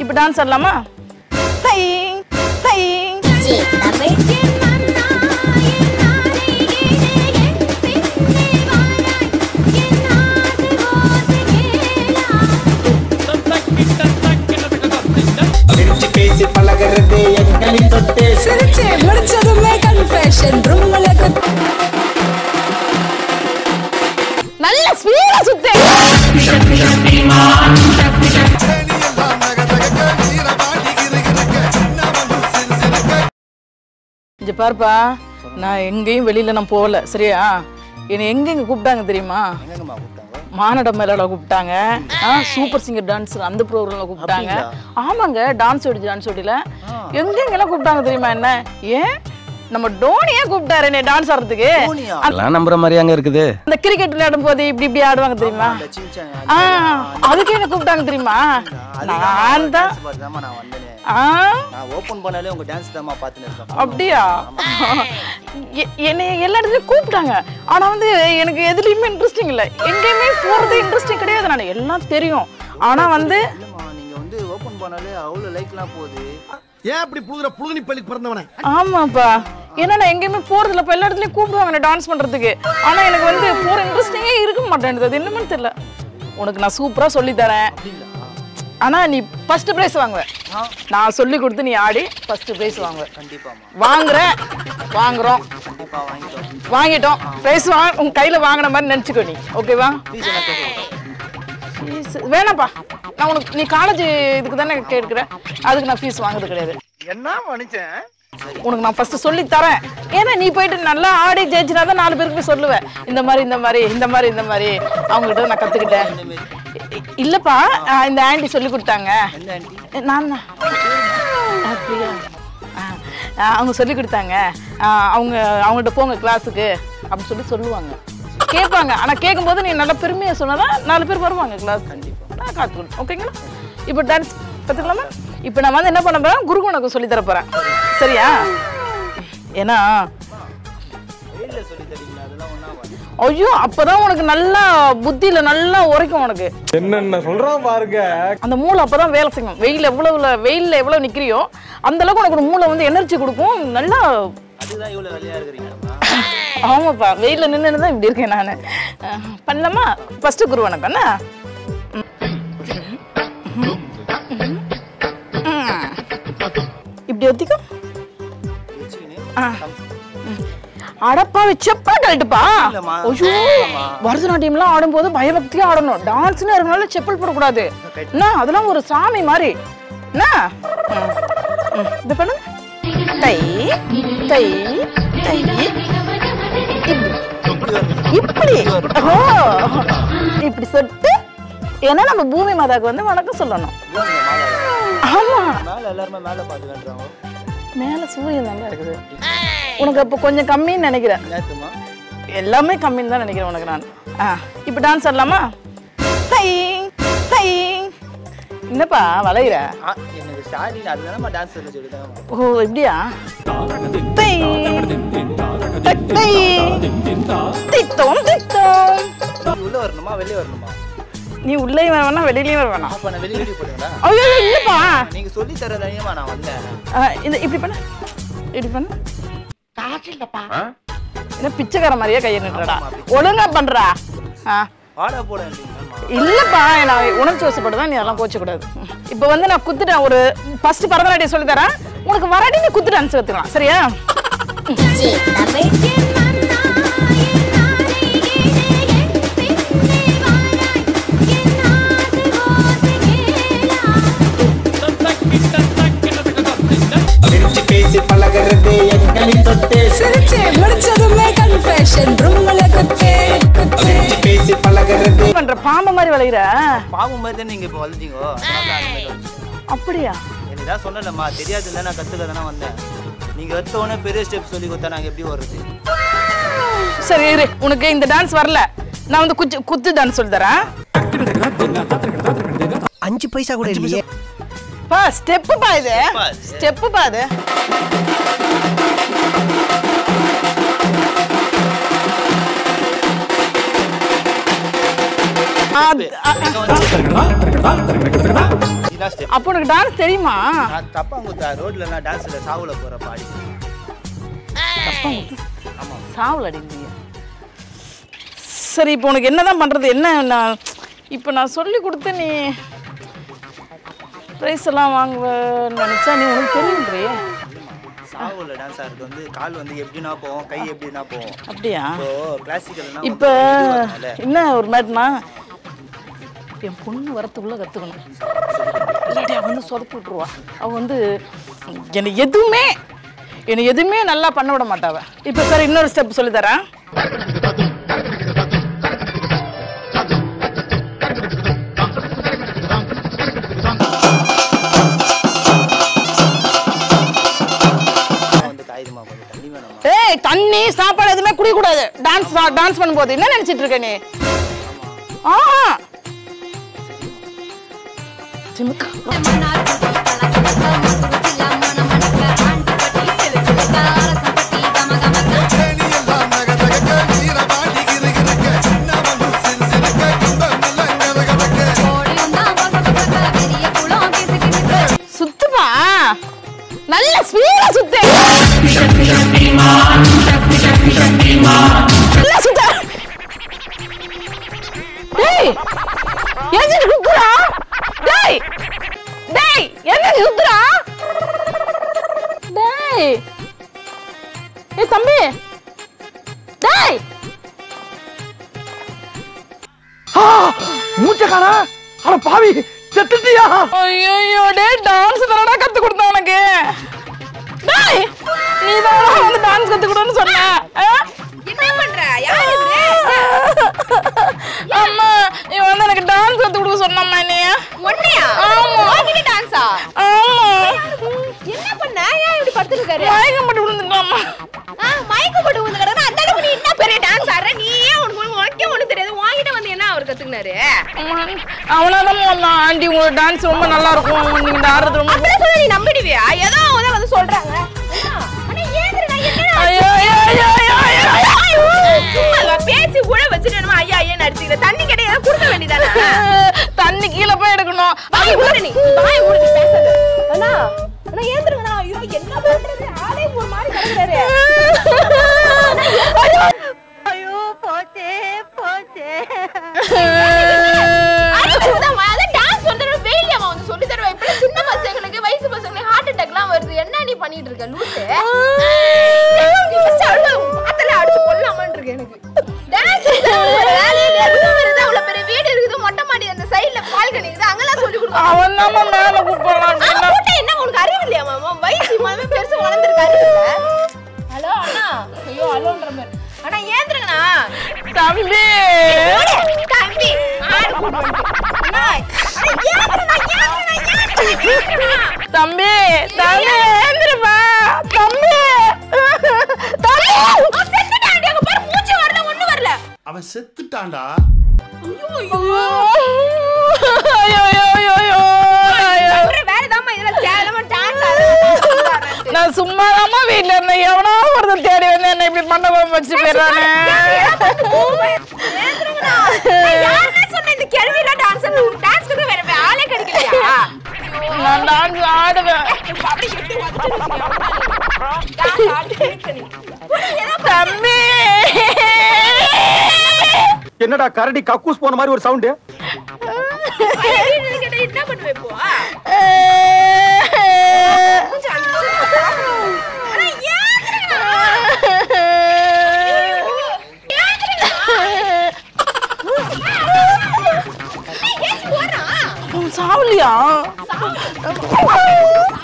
இப்போ டான்ஸ் ஆடலாமா தை தை சிரிச்சு பேசி பழகிறது எங்கனி தொட்டு சிரிச்சு முடிச்சதுமே கன்ஃபெஷன் ரூம்ல நல்ல ஸ்பீடா சுத்து இங்க பாருப்பா நான் எங்கேயும் வெளியில நான் போகல சரியா என்னை எங்கெங்க கூப்பிட்டாங்க தெரியுமா எங்கம்மா கூப்பிட்டாங்க மானட மேலாட கூப்பிட்டாங்க ஆ சூப்பர் சிங்கர் டான்ஸ் அந்த ப்ரோக்ராம்ல கூப்பிட்டாங்க ஆமாங்க டான்ஸ் ஓடி டான்ஸ் ஓடில எங்கெங்கெல்லாம் கூப்பிட்டாங்க தெரியுமா என்ன ஏன் நம்ம டோனியே கூப்பிட்டாரு என்னை டான்ஸ் ஆடுறதுக்கு தோனியா? அதெல்லாம் நம்புற மாதிரி அங்க இருக்குது அந்த கிரிக்கெட் விளையாடும் போது இப்படி இப்படி ஆடுவாங்க தெரியுமா இந்த சின்சான் ஆ அதுக்கு என்ன கூப்பிட்டாங்க தெரியுமா நான் தான் பார்த்துதாம்மா நான் வந்தேனே ஆ நான் ஓப்பன் பண்ணாலே உங்க டான்ஸ் தாம்மா பார்த்துன்னு இருக்கேன் அப்படியா எ- என்னை எல்லா இடத்துலயும் கூப்பிட்டாங்க ஆனா வந்து எனக்கு எதுலயுமே இன்ட்ரெஸ்டிங் இல்லை எங்கேயுமே போறது இன்ட்ரெஸ்டிங் கிடையாது நான் எல்லாம் தெரியும் ஆனா வந்து இல்லம்மா நீங்க வந்து ஓப்பன் பண்ணாலே அவ்வளோ லைக்லாம் போகுது ஏன் அப்படி புழுதுற புழுதுனி பள்ளி பிறந்தவனே ஆமாப்பா ஏன்னா நான் எங்கேயுமே போறதில்ல இப்போ எல்லா இடத்துலயும் கூப்பிடுவாங்க டான்ஸ் பண்றதுக்கு ஆனா எனக்கு வந்து போற இன்ட்ரெஸ்டிங்கே இருக்க மாட்டேன்து அது என்னமோ தெரியல உனக்கு நான் சூப்பரா சொல்லி தரேன் ஆனா நீ ஃபர்ஸ்ட் பிரைஸ் வாங்குவ நான் சொல்லி கொடுத்து நீ ஆடி ஃபர்ஸ்ட் பிரைஸ் வாங்குவ கண்டிப்பாம்மா வாங்குற வாங்குறோம் கண்டிப்பா வாங்கிட்டோம் வாங்கிட்டோம் பிரைஸ் வாங்க உங்க கையில வாங்கின மாதிரி நினைச்சுக்கோ நீ ஓகேவா ஃபீஸ் என்ன கேட்க ஃபீஸ் வேணாம்ப்பா நான் உனக்கு நீ காலேஜ் இதுக்கு தானே கேட்குற அதுக்கு நான் ஃபீஸ் வாங்குறது கிடையாது என்ன மனுஷன் உனக்கு நான் ஃபர்ஸ்ட் சொல்லி தரேன் ஏன்னா நீ போயிட்டு நல்லா ஆடி ஜெயிச்சினா தான் நாலு பேருக்கு போய் சொல்லுவேன் இந்த மாதிரி இந்த மாதிரி இந்த மாதிரி இந்த மாதிரி அவங்க கிட்ட நான் கத்துக்கிட்டேன் இ- இல்லப்பா ஆ, இந்த ஆண்டி சொல்லி கொடுத்தாங்க எந்த ஆண்டி நான் தான் அப்படியா ஆ, ஆ, அவங்க சொல்லி கொடுத்தாங்க ஆ, அவங்க அவங்கள்ட்ட போங்க கிளாஸுக்கு அப்படின்னு சொல்லி சொல்லுவாங்க கேட்பாங்க ஆனால் கேட்கும்போது நீ நல்ல பெருமையை சொன்னதான் நாலு பேர் வருவாங்க கிளாஸ் நான் காத்துக்கணும் ஓகேங்களா இப்போ டான்ஸ் கற்றுக்கலாமா இப்போ நான் வந்து என்ன பண்ண போறேன் குரு உனக்கு சொல்லி தர போகிறேன் சரியா ஏன்னா வெயிலில் சொல்லி தரீங்களா அதெல்லாம் ஒன்றா வரும் ஐயோ அப்பதான் உனக்கு நல்லா புத்தியில நல்லா உரைக்கும் உனக்கு என்னென்ன சொல்றான் பாருங்க அந்த மூளை அப்பதான் வேலை செய்யும் வெயில் எவ்வளவு வெயில்ல எவ்வளவு நிக்கிறியோ அந்த அளவுக்கு உனக்கு ஒரு மூளை வந்து எனர்ஜி கொடுக்கும் நல்லா அதுதான் இவ்வளோ வேலையாக இருக்கிறீங்களாம்மா ஆமாப்பா வெயில்ல நின்று தான் இப்படி இருக்கேன் நான் பண்ணலாமா ஃபர்ஸ்ட் குரு வணக்கம் என்ன இப்படி ஒத்திக்கோ ஆ. அடப்பா வச்சப்பா கழட்டுப்பா இல்லம்மா. ஐயோ பரதநாட்டியம்லாம் ஆடும்போது பயபக்தியா ஆடணும் டான்ஸ்னு இருக்கனால செப்பல் போடக்கூடாது என்ன அதெல்லாம் ஒரு சாமி மாதிரி என்ன ம், ம், இது பண்ணு தை தை தை இப்படி. இப்படி ஓ இப்படி சொட்டு ஏன்னா நம்ம பூமி மாதாக்கு வந்து வணக்கம் சொல்லணும் ஆமா மேலே எல்லாருமே மேலே பார்த்து வேண்டுறாங்க மேல சூரியன் தானே இருக்குது உனக்கு அப்போ கொஞ்சம் கம்மின்னு நினைக்கிறேன் நேற்றுமா எல்லாமே கம்மின்னு தான் நினைக்கிறேன் உனக்கு நான் ஆ இப்போ டான்ஸ் ஆடலாமா தை தை என்னப்பா வளையிற ஆ எனக்கு ஸ்டார்டிங் அதுதானம்மா டான்ஸ் சொல்லி சொல்லிட்டாங்க ஓ இப்படியா தை தை, தை தித்தோம் தித்தோம் உள்ளே வரணுமா வெளியே வரணுமா நீ உள்ளே வர வேணாம் வெளியிலயும் வர வேணாம் அப்போ நான் வெளியே வெளியே போடுங்களா ஐயோ இல்லப்பா நீங்க சொல்லி தரதானியமா நான் வந்தேன் ஆ, இந்த இப்படி பண்ணு இப்படி பண்ணு என்ன பிச்சைக்கார மாதிரியே கையை நிட்டுறடா ஒழுங்கா பண்றா ஆ ஆட போட வேண்டியதுதாம்மா. இல்லப்பா நான் உணர்ச்சி வசப்பட்டு தான் நீ அதெல்லாம் கோச்சக்கூடாது இப்போ வந்து நான் குத்துட்டேன் ஒரு ஃபர்ஸ்ட் பரதநாட்டியம் சொல்லி தரேன் உனக்கு வராட்டி நீ குத்து டான்ஸ் கத்துக்கலாம் சரியா சிரிச்சு பேசி பழகிறது எங்கனி தொட்டு சிரிச்சு முடிச்சதுமே கன்ஃபெஷன் ரூம்ல குத்து குத்து சிரிச்சு பேசி பழகிறது என்ன பண்ற பாம்பு மாதிரி விளையிற பாவம் மாதிரி தான் நீங்க இப்போ வளர்ந்தீங்க அதனால தான் அந்த மாதிரி வந்துச்சு. அப்படியா எனக்கு தான் சொன்னலம்மா தெரியாது இல்லை நான் கற்றுக்க தானே வந்தேன் நீங்க எடுத்த உடனே பெரிய ஸ்டெப் சொல்லி கொடுத்தா நாங்கள் எப்படி வர்றது சரி இரு உனக்கு இந்த டான்ஸ் வரல நான் வந்து குச்சி குத்து டான்ஸ் சொல்லி தரேன் அஞ்சு பைசா கூட இல்லையே பா ஸ்டெப்பு பா இது Step-ஆ இது? ஸ்டெப்பு பா இது ஆ, ஆ, நீங்க வந்து இதுதான் ஸ்டெப் அப்போ உனக்கு டான்ஸ் தெரியுமா நான் தப்பா குத்தா ரோட்ல நான் டான்ஸ்ல சாவுல போற பாடி தப்பா முத்து. ஆமா சாவல் அடிக்கிறீங்க சரி இப்போ உனக்கு என்னதான் பண்றது என்ன நான் இப்போ நான் சொல்லி கொடுத்து நீ ப்ரைஸ் எல்லாம் வாங்குவேன்னு நினைச்சா நீ உனக்கு தெரியுன்றியே சாவுல டான்ஸ் ஆடுறது வந்து கால் வந்து எப்படின்னா போவோம் கை எப்படின்னா போவோம் அப்படியா இப்போ கிளாசிக்கல்னா இப்போ என்ன ஒரு மேட்னா என் பொண்ணு வரத்துக்குள்ள கற்றுக்கணும் இல்லாட்டி அவ வந்து சொதப்பி விட்ருவா அவள் வந்து என்னை எதுவுமே என்னை எதுவுமே நல்லா பண்ண விட மாட்டாவ இப்போ சார் இன்னொரு ஸ்டெப் சொல்லித்தரேன் வந்து காயுதுமா கொஞ்சம் தண்ணி வேணுமா ஏய் தண்ணி சாப்பாடு எதுவுமே குடிக்கக்கூடாது டான்ஸ் டான்ஸ் பண்ணும்போது என்ன நினைச்சிட்டு இருக்க நீ ஆ திமுக சுத்துப்பா நல்ல ஸ்பீடா சுத்து நல்லா சுத்து டேய் எங்க சுத்துறா டேய் டேய் எங்க சுத்துறா டேய் ஏய் தம்பி டேய் மூச்ச காணா அட பாவி செத்துட்டியா ஐயோ டேய் டான்ஸ் தானடா கத்து கொடுத்தா உனக்கு டேய் நீ தானடா வந்து டான்ஸ் கத்து கொடுன்னு சொன்ன ஆ? என்ன பண்ற யார் இவரு அம்மா இவன் வந்து எனக்கு டான்ஸ் கத்து கொடுக்க சொன்னம்மா நீ ஒன்னையா ஆமா. வாங்கிட்டு டான்ஸா ஆமா என்ன பண்ண ஏன் இப்படி படுத்துருக்காரு மயக்கம் போட்டு விழுந்துட்டாம்மா மயக்கம் போட்டு வந்து கிடந்தா அந்த அளவுக்கு நீ என்ன பெரிய டான்ஸ் ஆடுற நீ ஏன் உனக்கு உனக்கே ஒண்ணு தெரியாது வாங்கிட்ட வந்து என்ன அவர் கத்துக்கினாரு அவனாதான் வந்தான் ஆண்டி உங்களோட டான்ஸ் ரொம்ப நல்லா இருக்கும் நீங்க ஆடுறது ரொம்ப அப்படியே சொல்ல நீ நம்பிடுவியா ஏதோ அவங்க வந்து சொல்றாங்க அண்ணா, ஏந்திருடா, என்னடா ஐயோ ஐயோ ஐயோ ஐயோ ஐயோ ஐயோ. சும்மா இவ பேசி கூட வச்சுட்டு என்னமோ ஐயா ஐயா நடிச்சுக்கிற தண்ணி கிடையாது கொடுக்க வேண்டியதானே தண்ணி கீழே போய் எடுக்கணும் வாய் மூடு நீ வாய் மூடு நீ பேசாத அண்ணா அண்ணா ஏந்திருங்கண்ணா ஐயோ என்ன பண்றது ஆளே ஒரு மாதிரி கிடக்குறாரு ஐயோ போச்சே போச்சே டான்ஸ் வந்து வெயிலியம்மா வந்து சொல்லி தருவா இப்ப சின்ன பசங்களுக்கு வயசு பசங்களுக்கு ஹார்ட் அட்டாக்லாம் வருது என்ன நீ பண்ணிட்டு இருக்க லூசு மாத்தல அடிச்சு கொல்லாமன்னு இருக்கு எனக்கு டான்ஸ் வேலையில இருக்குது அவ்வளவு பெரிய வீடு இருக்குது மொட்டை மாடி அந்த சைடுல பால்கனி இருக்குது அங்கெல்லாம் சொல்லி கொடுப்பாங்க அவன் தான் மேல கூப்பிடலாம் ஆ, கூட்டம் என்ன உனக்கு அறிவு இல்லையா மாமா வயசு மாமே பெருசு வளர்ந்துருக்காரு ஹலோ அண்ணா ஐயோ ஹலோன்ற மாதிரி அண்ணா ஏந்திருங்கண்ணா தம்பி தம்பி ஆடு கூட்டு வந்துட்டு. அண்ணா அண்ணா, ஏந்திருண்ணா, ஏந்திருண்ணா, ஏந்திருண்ணா, ஏந்திருண்ணா. தம்பி தம்பி ஏந்திருப்பா தம்பி தம்பி அவன் செத்துட்டான்டி, அங்க பாரு, மூச்சு வரல, ஒண்ணும் வரல. அவன் செத்துட்டான்டா ஐயோ, ஐயோ. ஐயோ ஐயோ ஐயோ ஐயோ ஐயோ அப்புறம் வேற ஏதாம்மா இதெல்லாம் தேவையில்லாம dance ஆடுறது. நான் சும்மா வீட்ல இருந்தேன் எவனோ ஒருத்தன் தேடி வந்து என்ன இப்படி பண்ண குழம்பு வச்சு போயிடுறானே ஏந்திருங்கண்ணா. நான் யாருன்னே சொன்னேன், இந்த கேள்வியெல்லாம் dance ஆடுறது. உனக்கு dance க்கு வேற வேற ஆளே கிடைக்கலையா? ஐயோ. நான் டான்ஸ் ஆடுவேன் அப்படி இப்படி வந்துட்டு dance ஆடிட்டு இருக்க நீ. ஏதோ தம்பி என்னடா கரடி கக்கூஸ் போன மாதிரி ஒரு சவுண்டு பையன் கிட்ட என்ன பண்ணுவ இப்போ? கொஞ்சம் அனுப்பிச்சு. அட, ஏந்திருங்கண்ணா. ஏந்திருங்கண்ணா. ஏய், ஏஞ்சி போறா. அவன் சாவலியா சாவு.